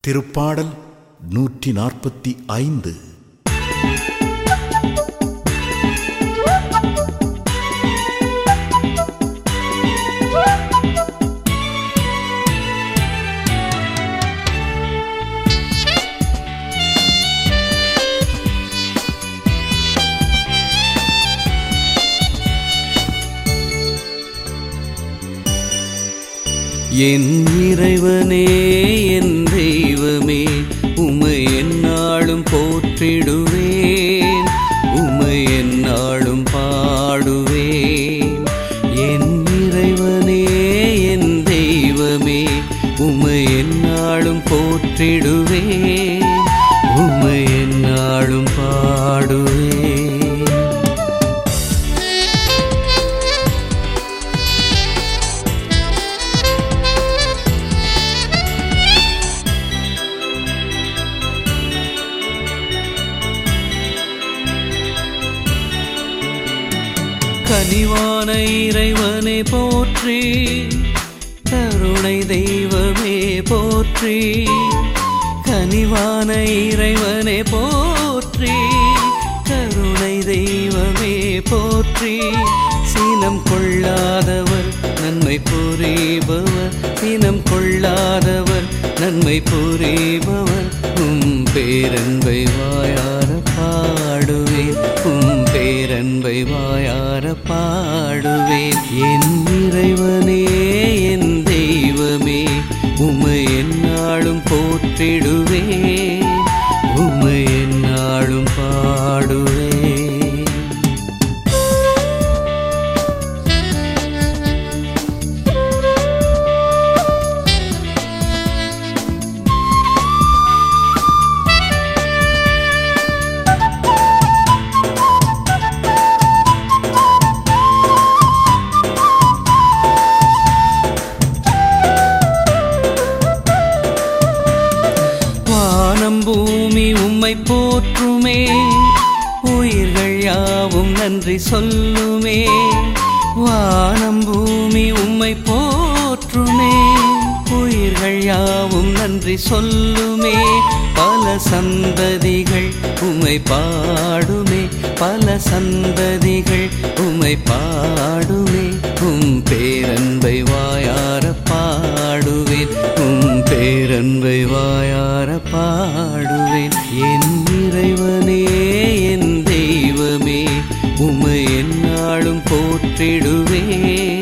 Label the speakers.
Speaker 1: திருப்பாடல் நூற்றி நாற்பத்தி ஐந்து
Speaker 2: என் இறைவனே என் தெய்வமே உமை எந்நாளும் போற்றிடுவேன் உமை எந்நாளும் பாடுவேன் என் இறைவனே என் தெய்வமே உமை எந்நாளும் போற்றிடுவேன் உமை எந்நாளும் பாடுவேன் கனிவான இறைவனை போற்றி கருணை தெய்வமே போற்றி கனிவான இறைவனை போற்றி கருணை தெய்வமே போற்றி சீனம் கொள்ளாதவர் நன்மை புரிபவர் சீனம் கொள்ளாதவர் நன்மை புரிபவர் உம் பேரன்பை வாயார பாடுவேன் உம் பேரன்பை வாயார பாடுவேன் என் இறைவனே என் தெய்வமே உமை எந்நாளும் போற்றிடுவேன் உமை எந்நாளும் பாடுவேன் வானம் பூமி உம்மை போற்றுமே உயிர்கள் யாவும் நன்றி சொல்லுமே வானம் பூமி உம்மை போற்றுமே உயிர்கள் யாவும் நன்றி சொல்லுமே பல சந்ததிகள் உம்மை பாடுமே பல சந்ததிகள் உம்மை பாடுமே உம் பேரன்பை வாயார பாடுவேன் உம் பேரன்பை வாயார பாடுவேன் என் இறைவனே என் தெய்வமே உமை எந்நாளும் போற்றிடுவேன்